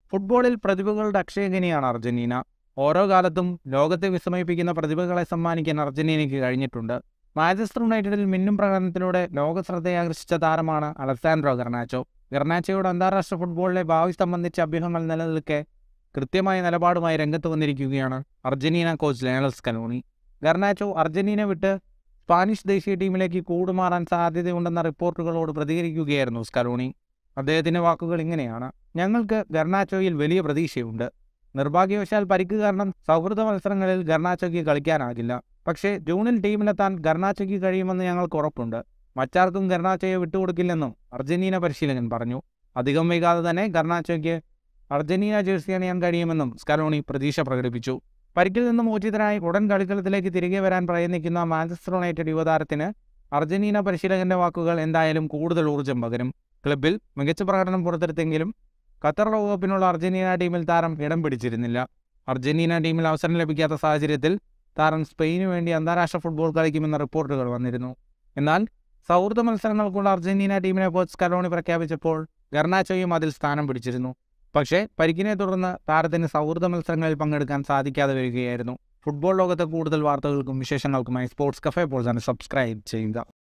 ഫുട്ബോളിൽ പ്രതിഭകളുടെ അക്ഷയഖനിയാണ് അർജന്റീന ഓരോ കാലത്തും ലോകത്തെ വിസ്മയിപ്പിക്കുന്ന പ്രതിഭകളെ സമ്മാനിക്കാൻ അർജന്റീനയ്ക്ക് കഴിഞ്ഞിട്ടുണ്ട് മാഞ്ചസ്റ്റർ യുണൈറ്റഡിൽ മിന്നും പ്രകടനത്തിലൂടെ ലോക ശ്രദ്ധയാകർഷിച്ച താരമാണ് അലക്സാൻഡ്രോ ഗർണാച്ചോ ഗർണാച്ചോയുടെ അന്താരാഷ്ട്ര ഫുട്ബോളിലെ ഭാവി സംബന്ധിച്ച അഭ്യൂഹങ്ങൾ നിലനിൽക്കെ കൃത്യമായ നിലപാടുമായി രംഗത്ത് വന്നിരിക്കുകയാണ് Argentina coach Lionel Scaloni Garnacho Argentina വിട്ട് സ്പാനിഷ് ദേശീയ ടീമിലേക്ക് കൂടുമാറാൻ സാധ്യതയുണ്ടെന്ന റിപ്പോർട്ടുകളോട് പ്രതികരിക്കുകയായിരുന്നു സ്കലോണി അദ്ദേഹത്തിൻ്റെ വാക്കുകൾ ഇങ്ങനെയാണ് ഞങ്ങൾക്ക് ഗർണാച്ചോയിൽ വലിയ പ്രതീക്ഷയുണ്ട് നിർഭാഗ്യവശാൽ പരിക്ക് കാരണം സൗഹൃദ മത്സരങ്ങളിൽ ഗർണാച്ചോയ്ക്ക് കളിക്കാനാകില്ല പക്ഷേ ജൂണിൽ ടീമിലെത്താൻ ഗർണാച്ചോയ്ക്ക് കഴിയുമെന്ന് ഞങ്ങൾക്ക് ഉറപ്പുണ്ട് മറ്റാർക്കും ഗർണാച്ചോയെ വിട്ടുകൊടുക്കില്ലെന്നും അർജന്റീന പരിശീലകൻ പറഞ്ഞു അധികം വൈകാതെ തന്നെ ഗർണാച്ചോയ്ക്ക് അർജന്റീന ജേഴ്സി അണിയാൻ കഴിയുമെന്നും സ്കലോണി പ്രതീക്ഷ പ്രകടിപ്പിച്ചു പരിക്കിൽ നിന്ന് മോചിതനായി ഉടൻ കളിക്കളത്തിലേക്ക് തിരികെ വരാൻ പ്രയത്നിക്കുന്ന മാഞ്ചസ്റ്റർ യുണൈറ്റഡ് യുവതാരത്തിന് അർജന്റീന പരിശീലകന്റെ വാക്കുകൾ എന്തായാലും കൂടുതൽ ഊർജ്ജം പകരും ക്ലബിൽ മികച്ച പ്രകടനം പുറത്തെടുത്തെങ്കിലും ഖത്തർ ലോകകപ്പിനുള്ള അർജന്റീന ടീമിൽ താരം ഇടം പിടിച്ചിരുന്നില്ല അർജന്റീന ടീമിൽ അവസരം ലഭിക്കാത്ത സാഹചര്യത്തിൽ താരം സ്പെയിനു വേണ്ടി അന്താരാഷ്ട്ര ഫുട്ബോൾ കളിക്കുമെന്ന റിപ്പോർട്ടുകൾ വന്നിരുന്നു എന്നാൽ സൗഹൃദ മത്സരങ്ങൾക്കുള്ള അർജന്റീന ടീമിനെ കോച്ച് കലോണി പ്രഖ്യാപിച്ചപ്പോൾ ഗർണാച്ചോയും അതിൽ സ്ഥാനം പിടിച്ചിരുന്നു പക്ഷേ പരിക്കിനെ തുടർന്ന് താരത്തിന് സൗഹൃദ മത്സരങ്ങളിൽ പങ്കെടുക്കാൻ സാധിക്കാതെ വരികയായിരുന്നു ഫുട്ബോൾ ലോകത്തെ കൂടുതൽ വാർത്തകൾക്കും വിശേഷങ്ങൾക്കുമായി സ്പോർട്സ് കഫേ പോൾ തന്നെ സബ്സ്ക്രൈബ് ചെയ്യുക